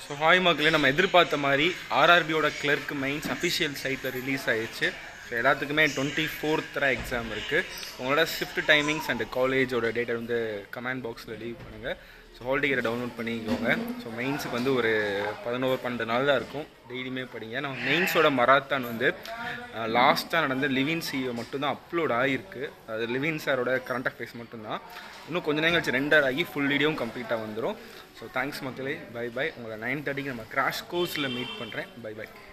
so hi மக்களே நம்ம எதிர்பார்த்த மாதிரி ஆர்ஆர்பியோட கிளர்க் மெயின்ஸ் அஃபிஷியல் சைட்டில் ரிலீஸ் ஆயிடுச்சு ஸோ எல்லாத்துக்குமே டுவெண்ட்டி ஃபோர்த்ராக எக்ஸாம் இருக்குது உங்களோட ஷிஃப்ட் டைமிங்ஸ் அண்ட் காலேஜோட டேட்டா வந்து கமெண்ட் பாக்ஸில் லீவ் பண்ணுங்கள் ஸோ ஹால் டிக்கெட்டை டவுன்லோட் பண்ணிக்கோங்க ஸோ மெயின்ஸுக்கு வந்து ஒரு பதினோரு பன்னெண்டு நாள் தான் இருக்கும் டெய்லியுமே படிங்க நம்ம மெயின்ஸோட மராத்தான் வந்து லாஸ்ட்டாக நடந்த லிவின் சிஓ மட்டும்தான் அப்லோட் ஆகிருக்கு அது லிவின் சாரோட கரண்ட் அஃபேர்ஸ் மட்டும்தான் இன்னும் கொஞ்ச நேரம் கழிச்சு ரெண்டர் ஆகி ஃபுல் வீடியோவும் கம்ப்ளீட்டாக வந்துடும் ஸோ தேங்க்ஸ் மக்களே பை பை உங்களை நைன் தேர்ட்டிக்கு நம்ம கிராஷ் கோர்ஸில் மீட் பண்ணுறேன் பை பை